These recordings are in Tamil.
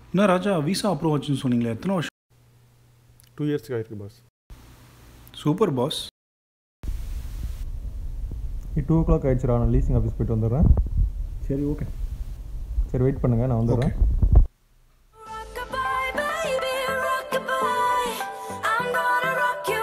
என்ன ராஜா விசா அப்ரூவ் ஆச்சுன்னு சொன்னீங்களே எத்தனை வருஷம் டூ இயர்ஸ்க்கு ஆயிருக்கு boss super boss two o'clock ஆயிடுச்சுடா நான் லீசிங் ஆஃபீஸ் போயிட்டு வந்துடுறேன் சரி ஓகே சரி வெயிட் பண்ணுங்கள் நான் வந்துடுறேன் Rockabye, baby, rockabye. I'm gonna rock you.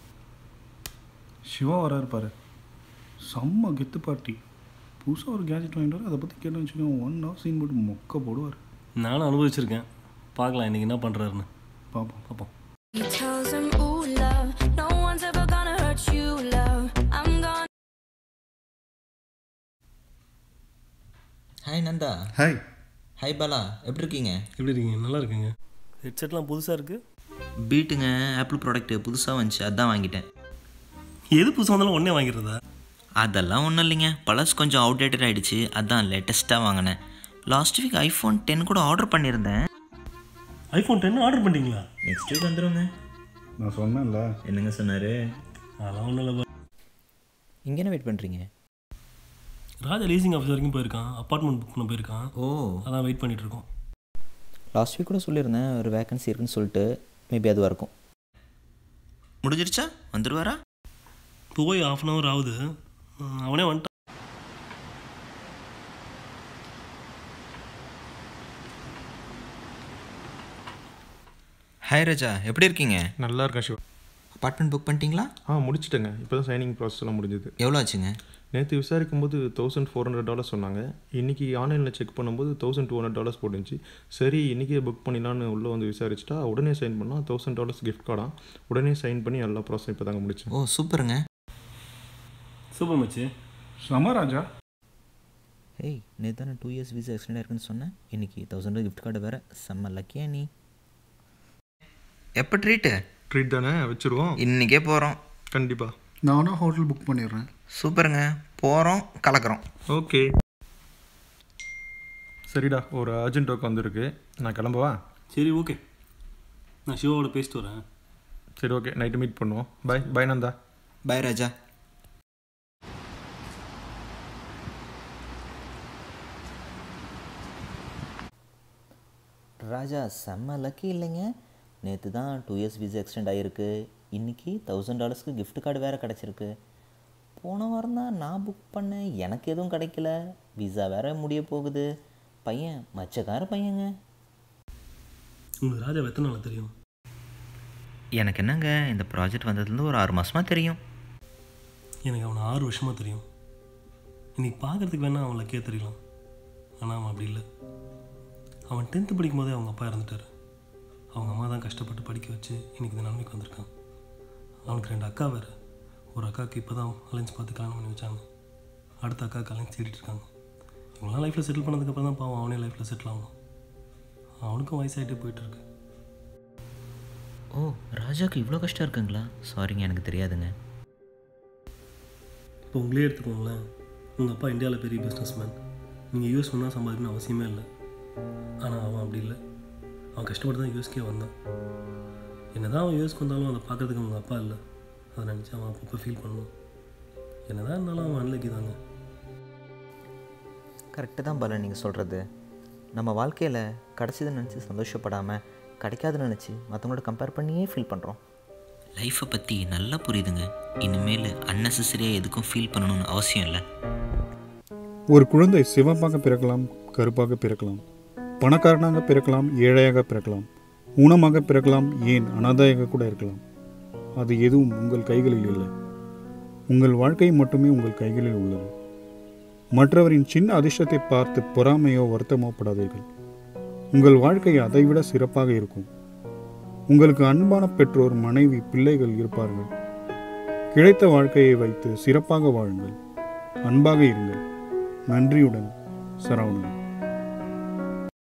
Siva வராரு பாரு செம்ம கெத்து பார்ட்டி புதுசாக ஒரு கேஜெட் வாங்கிட்டு வர அதை பற்றி கேட்டு வச்சுக்கோங்க ஒன் ஹவர் சீன் போட்டு மொக்க போடுவார் நானும் அனுபவிச்சிருக்கேன் பார்க்கலாம் இன்றைக்கி என்ன பண்ணுறாருன்னு பார்ப்போம் பார்ப்போம் He tells him, Ooh, love, no one's ever gonna hurt you, love. I'm gonna. Hi Nanda hi hi Bala எப்படி இருக்கீங்க எப்படி இருக்கீங்க நல்லா இருக்குங்க ஹெட்செட்லாம் புதுசாக இருக்குது பீட்டுங்க ஆப்பிள் ப்ராடக்ட் புதுசாக வந்துச்சு அதான் வாங்கிட்டேன் எது புதுசாக வந்தாலும் ஒன்றே வாங்கிடுறதா அதெல்லாம் ஒன்றும் இல்லைங்க பழசு கொஞ்சம் அவுடேட்டட் ஆகிடுச்சு அதான் லேட்டஸ்ட்டாக வாங்கினேன் லாஸ்ட் வீக் ஐஃபோன் டென் கூட ஆர்டர் பண்ணியிருந்தேன் ஐஃபோன் டென் ஆர்டர் பண்ணிட்டீங்களா நெக்ஸ்ட் வீக் வந்துடுங்க நான் சொன்னேன்ல என்னங்க சொன்னார் அதெல்லாம் ஒன்றும் இல்லை இங்கே என்ன வெயிட் பண்ணுறீங்க ராஜா லீசிங் ஆஃபீஸ் வரைக்கும் போயிருக்கான் அப்பார்ட்மெண்ட் புக் பண்ண போயிருக்கான் ஓ அதான் வெயிட் பண்ணிட்டு இருக்கோம் லாஸ்ட் வீக் கூட சொல்லியிருந்தேன் ஒரு வேகன்சி இருக்குன்னு சொல்லிட்டு மேபி அதுவாக இருக்கும் முடிஞ்சிருச்சா வந்துடுவாரா போய் ஆஃப் அன் ஹவர் ஆகுது ம், அவனே வந்துட்டான் ஹாய் ராஜா எப்படி இருக்கீங்க நல்லா இருக்கேன் சிவா அப்பார்ட்மெண்ட் புக் பண்ணிட்டீங்களா ஆ முடிச்சிட்டேங்க இப்போ தான் சைனிங் ப்ராசஸ் எல்லாம் முடிஞ்சது எவ்வளோ ஆச்சுங்க நேற்று விசாரிக்கும் போது தௌசண்ட் ஃபோர் ஹண்ட்ரட் டாலர்ஸ் சொன்னாங்க இன்றைக்கி ஆன்லைனில் செக் பண்ணும்போது தௌசண்ட் டூ ஹண்ட்ரட் டாலர்ஸ் போட்டுருந்துச்சு சரி இன்றைக்கே புக் பண்ணிடலான்னு உள்ளே வந்து விசாரிச்சிட்டா உடனே சைன் பண்ணால் தௌசண்ட் டாலர்ஸ் கிஃப்ட் கார்டாக உடனே சைன் பண்ணி எல்லா ப்ராசஸும் இப்போ தாங்க முடிச்சேன் ஓ சூப்பருங்க சூப்பர் மச்சு செம ராஜா ஏய் நேற்று தானே டூ இயர்ஸ் வீசா எக்ஸ்டெண்ட் ஆயிருக்குன்னு சொன்னேன் இன்னைக்கு தௌசண்ட் கிஃப்ட் கார்டு வேறு செம்ம லக்கியா நீ எப்போ ட்ரீட்டு ட்ரீட் தானே வச்சுருவோம் இன்றைக்கே போகிறோம் கண்டிப்பாக நானும் ஹோட்டல் புக் பண்ணிடுறேன் சூப்பருங்க போகிறோம் கலக்கிறோம் ஓகே சரிடா ஒரு அர்ஜென்ட் ஒர்க் வந்திருக்கு நான் கிளம்பவா சரி ஓகே நான் சிவாவோட பேசிட்டு வரேன் சரி ஓகே நைட்டு மீட் பண்ணுவோம் பை பை நந்தா பாய் ராஜா ராஜா செம்ம லக்கி இல்லைங்க நேற்று தான் டூ இயர்ஸ் விசா எக்ஸ்டெண்ட் ஆகிருக்கு இன்றைக்கி தௌசண்ட் டாலர்ஸ்க்கு gift கார்டு வேறு கிடச்சிருக்கு போன வாரம் தான் நான் புக் பண்ணேன் எனக்கு எதுவும் கிடைக்கல விசா வேறு முடிய போகுது பையன் மச்சக்கார பையங்க உங்களுக்கு ராஜா எத்தனை நாள் தெரியும் எனக்கு என்னங்க இந்த ப்ராஜெக்ட் வந்ததுலேருந்து ஒரு ஆறு மாதமாக தெரியும் எனக்கு அவனை ஆறு வருஷமாக தெரியும் இன்னைக்கு பார்க்கறதுக்கு வேணா அவன் லக்கியாக தெரியலாம் ஆனால் அவன் அப்படி இல்லை அவன் டென்த்து படிக்கும் போதே அவங்க அப்பா இறந்துட்டார் அவங்க அம்மா தான் கஷ்டப்பட்டு படிக்க வச்சு இன்னைக்கு இந்த நிலைமைக்கு வந்திருக்கான் அவனுக்கு ரெண்டு அக்கா வேறு ஒரு அக்காவுக்கு இப்போ தான் அலைன்ஸ் பார்த்து கல்யாணம் பண்ணி வச்சாங்க அடுத்த அக்காவுக்கு அலைன்ஸ் தேடிட்டு இருக்காங்க இவங்களாம் லைஃப்பில் செட்டில் பண்ணதுக்கப்புறம் தான் பாவம் அவனே லைஃப்பில் செட்டில் ஆகணும் அவனுக்கும் வயசாகிட்டே போயிட்டுருக்கு ஓ ராஜாவுக்கு இவ்வளோ கஷ்டம் இருக்குங்களா சாரிங்க எனக்கு தெரியாதுங்க இப்போ உங்களே எடுத்துக்கோங்களேன் உங்கள் அப்பா இந்தியாவில் பெரிய பிஸ்னஸ் மேன் நீங்கள் யூஎஸ் ஒன்றா சம்பாதிக்கணும்னு அவசியமே இல்லை ஆனால் அவன் அப்படி இல்லை அவன் கஷ்டப்பட்டு தான் யூஎஸ்கே வந்தான் என்ன தான் அவன் யூஎஸ்க்கு வந்தாலும் அதை பார்க்கறதுக்கு அவங்க அப்பா இல்லை அதை நினச்சி அவன் அப்பப்போ ஃபீல் பண்ணுவான் என்ன தான் இருந்தாலும் அவன் அன்லக்கி தாங்க கரெக்டு தான் பாலன் நீங்கள் சொல்கிறது நம்ம வாழ்க்கையில் கிடச்சதுன்னு நினச்சி சந்தோஷப்படாமல் கிடைக்காதுன்னு நினச்சி மற்றவங்களோட கம்பேர் பண்ணியே ஃபீல் பண்ணுறோம் லைஃப்பை பற்றி நல்லா புரியுதுங்க இனிமேல் அன்னெசரியாக எதுக்கும் ஃபீல் பண்ணணும்னு அவசியம் இல்லை ஒரு குழந்தை சிவப்பாக பிறக்கலாம் கருப்பாக பிறக்கலாம் பணக்காரனாக பிறக்கலாம் ஏழையாக பிறக்கலாம் ஊனமாக பிறக்கலாம் ஏன் அனாதையாக கூட இருக்கலாம் அது எதுவும் உங்கள் கைகளில் இல்லை உங்கள் வாழ்க்கை மட்டுமே உங்கள் கைகளில் உள்ளது மற்றவரின் சின்ன அதிர்ஷ்டத்தை பார்த்து பொறாமையோ வருத்தமோ படாதீர்கள் உங்கள் வாழ்க்கை அதைவிட சிறப்பாக இருக்கும் உங்களுக்கு அன்பான பெற்றோர் மனைவி பிள்ளைகள் இருப்பார்கள் கிடைத்த வாழ்க்கையை வைத்து சிறப்பாக வாழுங்கள் அன்பாக இருங்கள் நன்றியுடன் சரவணன்